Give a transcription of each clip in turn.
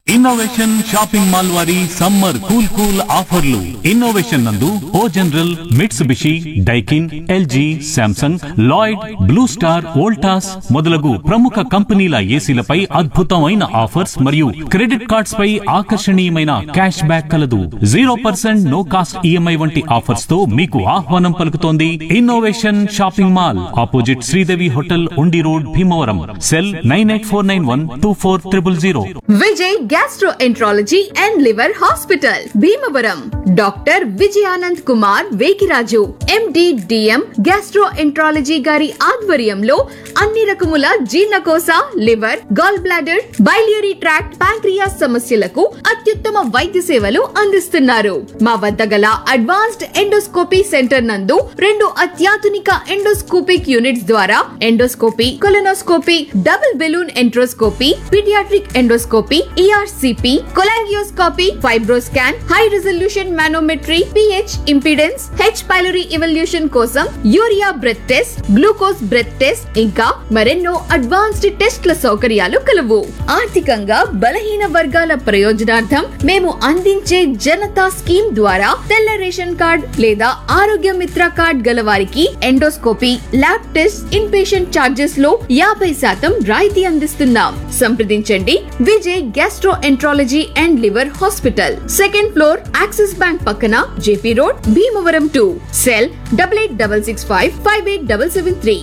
innovation shopping mall వారి summer cool cool ఆఫర్లు innovation నందు O General Mitsubishi Daikin LG Samsung Lloyd Blue Star Voltas మొదలగు ప్రముఖ కంపెనీల ఏసీలపై అద్భుతమైన ఆఫర్స్ మరియు క్రెడిట్ కార్డ్స్ పై ఆకర్షణీయమైన క్యాష్ బ్యాక్ కలదు zero percent no cost EMI వంటి ఆఫర్స్ తో మీకు ఆహ్వానం పలుకుతోంది innovation shopping mall opposite Sridevi hotel Undi road Bhimavaram cell nine eight four nine one two four triple zero Vijay gastroenterology and liver hospital Bhimavaram doctor Vijayanand Kumar Vegiraju MD DM gastroenterology గారి ఆధ్వర్యంలో అన్ని రకముల జీర్ణకోశ liver gall bladder biliary tract pancreas సమస్యలకు అత్యుత్తమ వైద్య సేవలు అందిస్తున్నారు మా వద్ద గల అడ్వాన్స్డ్ ఎండోస్కోపీ సెంటర్ నందు రెండు అత్యాధునిక ఎండోస్కోపిక్ యూనిట్స్ ద్వారా endoscopy colonoscopy double balloon enteroscopy paediatric endoscopy ERCP cholangioscopy FibroScan high resolution manometry pH impedance H pylori evaluation కోసం urea breath test glucose breath test ఇంకా మరెన్నో అడ్వాన్స్డ్ టెస్ట్ల సౌకర్యాలు కలవు ఆర్థికంగా బలహీన వర్గాల ప్రయోజనార్థం మేము అందించే జనతా స్కీమ్ ద్వారా తెల్ల రేషన్ కార్డ్ లేదా ఆరోగ్య మిత్ర కార్డ్ గల వారికి endoscopy lab test in patient charges లో యాభై శాతం రాయితీ అందిస్తున్నాం సంప్రదించండి Vijay gastroenterology and liver hospital second floor Axis bank పక్కన JP road Bhimavaram two cell double eight double six five five eight double seven three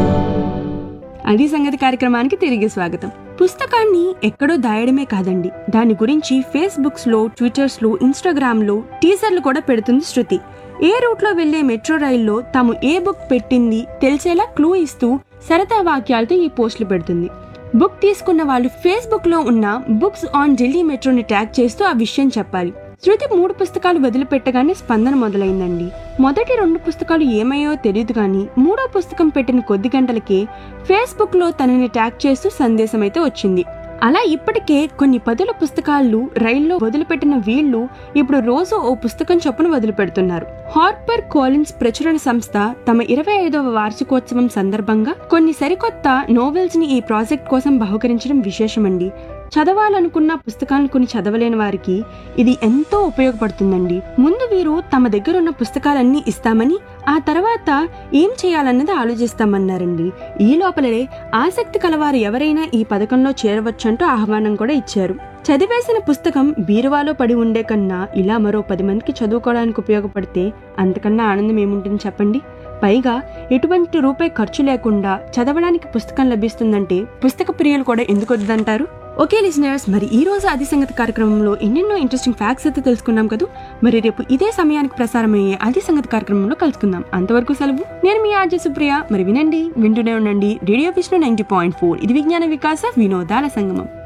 అది సంగతి కార్యక్రమానికి తిరిగి స్వాగతం పుస్తకాన్ని ఎక్కడో దాయడమే కాదండి దాని గురించి ఫేస్బుక్స్ లో ట్విట్టర్స్ లో ఇన్స్టాగ్రామ్ లో టీజర్లు కూడా పెడుతుంది శృతి ఏ రూట్ లో వెళ్లే మెట్రో రైల్లో తాము ఏ బుక్ పెట్టింది తెలిసేలా క్లూ ఇస్తూ సరదా వాక్యాలతో ఈ పోస్టులు పెడుతుంది బుక్ తీసుకున్న వాళ్ళు ఫేస్బుక్ లో ఉన్న బుక్స్ ఆన్ ఢిల్లీ మెట్రోని ట్యాగ్ చేస్తూ ఆ విషయం చెప్పాలి శృతి మూడు పుస్తకాలు వదిలిపెట్టగానే స్పందన మొదలైందండి మొదటి రెండు పుస్తకాలు ఏమయ్యో తెలియదు కానీ మూడో పుస్తకం పెట్టిన కొద్ది గంటలకే ఫేస్బుక్ లో తనని ట్యాగ్ చేస్తూ సందేశం అయితే వచ్చింది అలా ఇప్పటికే కొన్ని పదుల పుస్తకాలు రైల్లో వదిలిపెట్టిన వీళ్ళు ఇప్పుడు రోజు ఓ పుస్తకం చొప్పున వదిలిపెడుతున్నారు హార్పర్ కోలిన్స్ ప్రచురణ సంస్థ తమ ఇరవై ఐదవ వార్షికోత్సవం సందర్భంగా కొన్ని సరికొత్త నోవెల్స్ ని ఈ ప్రాజెక్ట్ కోసం బహుకరించడం విశేషమండి చదవాలనుకున్న పుస్తకాలను కొని చదవలేని వారికి ఇది ఎంతో ఉపయోగపడుతుందండి ముందు వీరు తమ దగ్గర ఉన్న పుస్తకాలన్నీ ఇస్తామని ఆ తర్వాత ఏం చేయాలన్నది ఆలోచిస్తామన్నారండి ఈ లోపలే ఆసక్తి కలవారు ఎవరైనా ఈ పథకంలో చేరవచ్చంటూ ఆహ్వానం కూడా ఇచ్చారు చదివేసిన పుస్తకం బీరువాలో పడి ఉండే కన్నా ఇలా మరో పది మందికి చదువుకోవడానికి ఉపయోగపడితే అంతకన్నా ఆనందం ఏముంటుంది చెప్పండి పైగా ఎటువంటి రూపాయి ఖర్చు లేకుండా చదవడానికి పుస్తకం లభిస్తుందంటే పుస్తక ప్రియులు కూడా ఎందుకు వద్దంటారు ఓకే లిసనర్స్ మరి ఈ రోజు ఆది సంగతి కార్యక్రమంలో ఎన్నెన్నో ఇంట్రెస్టింగ్ ఫ్యాక్ట్స్ అయితే తెలుసుకున్నాం కదా మరి రేపు ఇదే సమయానికి ప్రసారమయ్యే ఆది సంగతి కార్యక్రమంలో కలుసుకుందాం అంతవరకు సెలవు నేను మీ ఆర్జే సుప్రియ మరి వినండి వింటూనే ఉండండి radio Vishnu ninety point four ఇది విజ్ఞాన వికాస వినోదాల సంగమం